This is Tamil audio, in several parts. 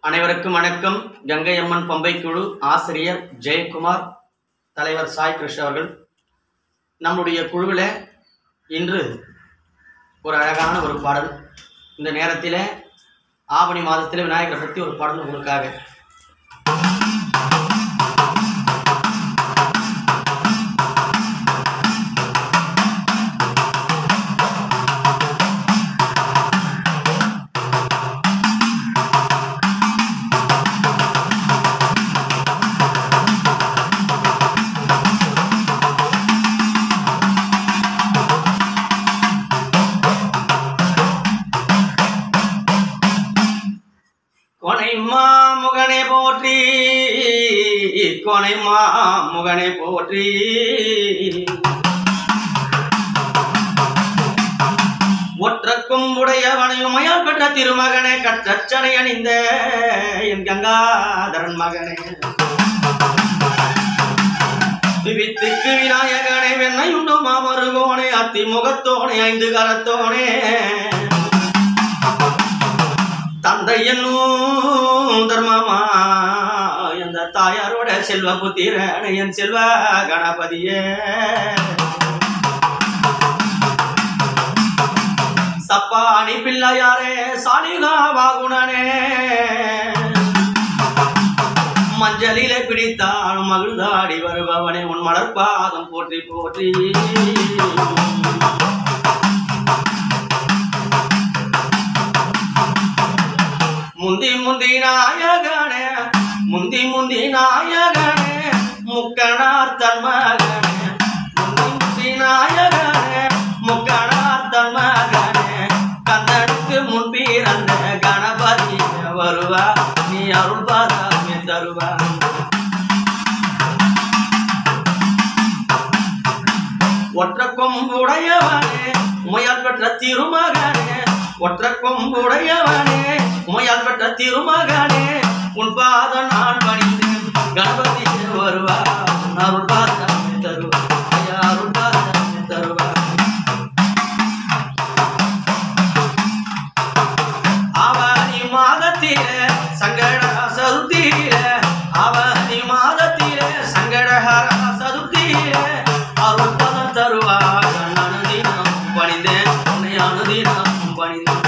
அனைவருக்கும் வணக்கம் கங்கை அம்மன் பம்பை குழு ஆசிரியர் ஜெயக்குமார் தலைவர் சாய் கிருஷ்ண அவர்கள் நம்முடைய குழுவில் இன்று ஒரு அழகான ஒரு பாடல் இந்த நேரத்தில் ஆவணி மாதத்தில் விநாயகரை பற்றி ஒரு பாடல் உங்களுக்காக கொனைமா முகனை போற்றி கொனைமா முகனை போற்றி ஒற்றக்கும் உடையவனையுமையால் பெற்ற திருமகனே கற்றச்சனை அணிந்த என் கங்காதரன் மகனே விவித்துக்கு விநாயகனே வெண்ணையுண்டு மாமருகோனே அத்தி முகத்தோனே ஐந்து கரத்தோனே தந்தை என்னும் தர்மமா எந்த தாயாரோட செல்வ புத்திரன் என் செல்வ கணபதியே சப்பாணி பிள்ளையாரே சாலிகா வாகுணனே மஞ்சளிலே பிடித்தான் மகிழ்ந்தாடி வருபவனே உன் மலர்பாதம் போற்றி போற்றி முந்தி முந்தி நாயகனே முந்தி முந்தி நாயகனே முக்கணார் தன்மகனே முந்தி முந்தி நாயகனே முக்கணார் தன்மகனே கந்தனுக்கு முன்பிறந்த கணபதி வருவா நீ அருள் பாதாமே தருவா ஒற்ற கொம்புடையவனே முயல் பெற்ற திருமகனே ஒற்ற கொம்புடையவனே முயல் பெற்ற திருமகனே உன் பாத நான் பணிந்தேன் கணபதி வருவா உன் அருள் பாதமே தருவா ஐயா, அருள் பாதமே தருவா அவனி மாதத்திலே சங்கட சதுர்த்தியிலே அவனி மாதத்திலே சங்கடஹர சதுர்த்தியிலே அருள் பதம் தருவார் அனுதினம் பணிந்தேன் உன்னை அனுதினம் பணிந்தேன்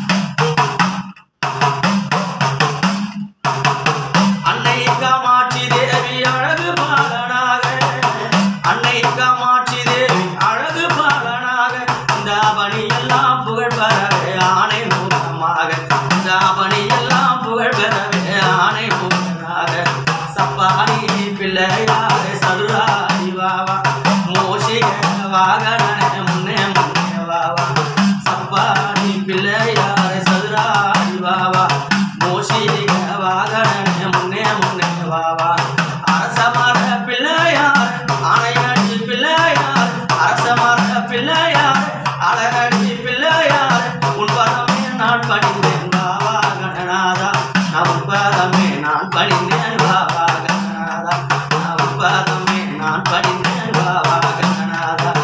அன்னை காமாட்சி தேவி அழகு பாலனாக அன்னை காமாட்சி தேவி அழகு பாலனாக இந்த பணி எல்லாம் புகழ் பெறவே ஆணை மூலமாக இந்த பணி எல்லாம் புகழ் பெறவே ஆணை மூலமாக சப்பாணி பிள்ளையார சதுராதி வாவா மோஷிக வாகனே முன்னே முன்னே வாவா சப்பாணி பிள்ளையார சதுராதி வாவா மோஷிக வாகனே முன்னே முன்னே வாவா அரசமர பிள்ளையார் ஆணையடி பிள்ளையார் அரசமர பிள்ளையார் அழகடி பிள்ளையார் உன் பதமே நான் பணிந்தேன் வாவா கணநாதா நான் உன் பதமே நான் பணிந்தேன் வாவா கணநாதா நான் உன் பதமே நான் பணிந்தேன் வாவா கணநாதா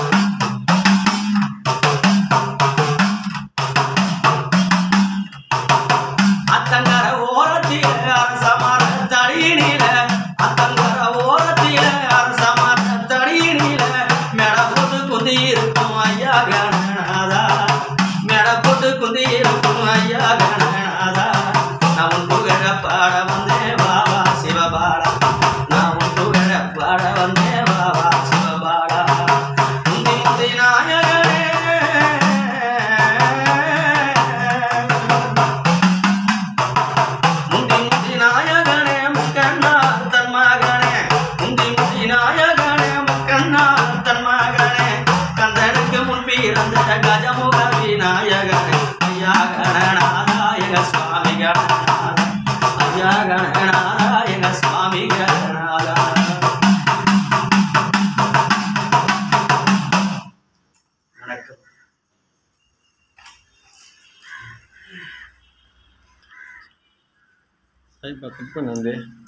அத்தங்கர ஓரத்தில அரசமர தடியினில அத்தங்கர ஓரத்தில அரசமர தடியினில மேட போட்டு குந்தி இருக்கும் ஐயா கணநாதா மேட போட்டு குந்தி இருக்கும் ஐயா கணநாதா நான் உன் புகழ பாட வந்தேன் பாபா சிவபாடா நான் உன் புகழ பாட வந்தேன் பாபா சிவபாடா முந்தி முந்தி நாயகனே முந்தி முந்தி நாயகனே முக்கண்ணா தன் மகனே முந்தி முந்தி நாயகனே முக்கண்ணா தன் மகனே கந்தனுக்கு முன்பிறந்த கஜமுக விநாயகனே ஐயா கணநாதாயக சுவாமி கணநாத ஐயா கணநாதாயக சுவாமி கணநாதா வணக்கம் சரிப்பா கட் பண்ணு வந்து